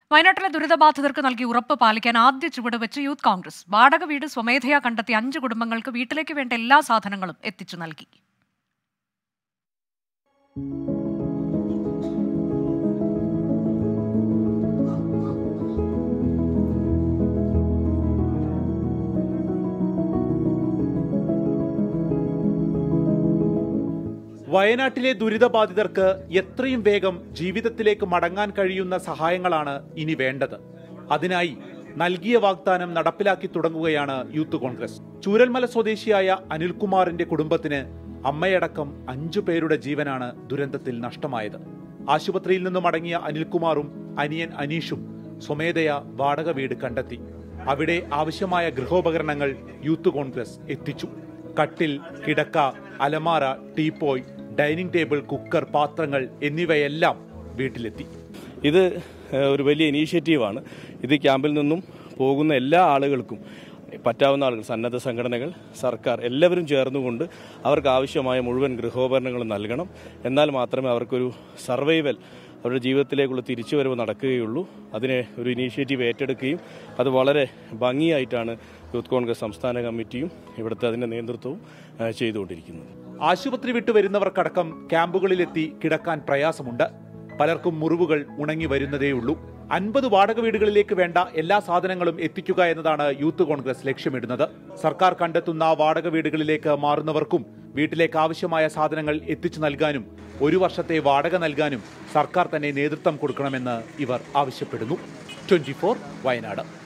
വയനാട്ടിലെ ദുരിതബാധിതർക്ക് നൽകിയ ഉറപ്പ് പാലിക്കാൻ ആദ്യ ചുവട് വെച്ച് യൂത്ത് കോൺഗ്രസ് വാടക വീട് സ്വമേധയാ കണ്ടെത്തിയ അഞ്ച് കുടുംബങ്ങൾക്ക് വീട്ടിലേക്ക് വേണ്ട എല്ലാ സാധനങ്ങളും എത്തിച്ചു നൽകി വയനാട്ടിലെ ദുരിതബാധിതർക്ക് എത്രയും വേഗം ജീവിതത്തിലേക്ക് മടങ്ങാൻ കഴിയുന്ന സഹായങ്ങളാണ് ഇനി വേണ്ടത് അതിനായി നൽകിയ വാഗ്ദാനം നടപ്പിലാക്കി തുടങ്ങുകയാണ് യൂത്ത് കോൺഗ്രസ് ചൂരൽമല സ്വദേശിയായ അനിൽകുമാറിന്റെ കുടുംബത്തിന് അമ്മയടക്കം അഞ്ചു പേരുടെ ജീവനാണ് ദുരന്തത്തിൽ നഷ്ടമായത് ആശുപത്രിയിൽ നിന്നും മടങ്ങിയ അനിൽകുമാറും അനിയൻ അനീഷും സ്വമേധയാ വാടക വീട് കണ്ടെത്തി അവിടെ ആവശ്യമായ ഗൃഹോപകരണങ്ങൾ യൂത്ത് കോൺഗ്രസ് എത്തിച്ചു കട്ടിൽ കിടക്ക അലമാര ടീപ്പോയ് ഡൈനിങ് ടേബിൾ കുക്കർ പാത്രങ്ങൾ എന്നിവയെല്ലാം വീട്ടിലെത്തി ഇത് ഏഹ്, ഒരു വലിയ ഇനീഷ്യേറ്റീവാണ് ഇത് ക്യാമ്പിൽ നിന്നും പോകുന്ന എല്ലാ ആളുകൾക്കും പറ്റാവുന്ന ആളുകൾ സന്നദ്ധ സംഘടനകൾ സർക്കാർ എല്ലാവരും ചേർന്നുകൊണ്ട് അവർക്ക് ആവശ്യമായ മുഴുവൻ ഗൃഹോപകരണങ്ങളും നൽകണം എന്നാൽ മാത്രമേ അവർക്കൊരു സർവൈവൽ അവരുടെ ജീവിതത്തിലേക്കുള്ള തിരിച്ചുവരവ് നടക്കുകയുള്ളൂ അതിനെ ഒരു ഇനീഷ്യേറ്റീവ് ഏറ്റെടുക്കുകയും അത് വളരെ ഭംഗിയായിട്ടാണ് യൂത്ത് കോൺഗ്രസ് സംസ്ഥാന കമ്മിറ്റിയും ഇവിടുത്തെ അതിൻ്റെ നേതൃത്വവും ഏഹ്, ചെയ്തുകൊണ്ടിരിക്കുന്നത് ആശുപത്രി വിട്ടു വരുന്നവർക്കടക്കം ക്യാമ്പുകളിലെത്തി കിടക്കാൻ പ്രയാസമുണ്ട് പലർക്കും മുറിവുകൾ ഉണങ്ങി വരുന്നതേയുള്ളൂ അൻപത് വാടക വീടുകളിലേക്ക് വേണ്ട എല്ലാ സാധനങ്ങളും എത്തിക്കുക എന്നതാണ് യൂത്ത് കോൺഗ്രസ് ലക്ഷ്യമിടുന്നത് സർക്കാർ കണ്ടെത്തുന്ന വാടക വീടുകളിലേക്ക് മാറുന്നവർക്കും വീട്ടിലേക്ക് ആവശ്യമായ സാധനങ്ങൾ എത്തിച്ചു നൽകാനും ഒരു വർഷത്തെ വാടക നൽകാനും സർക്കാർ തന്നെ നേതൃത്വം കൊടുക്കണമെന്ന് ഇവർ ആവശ്യപ്പെടുന്നു ട്വന്റി വയനാട്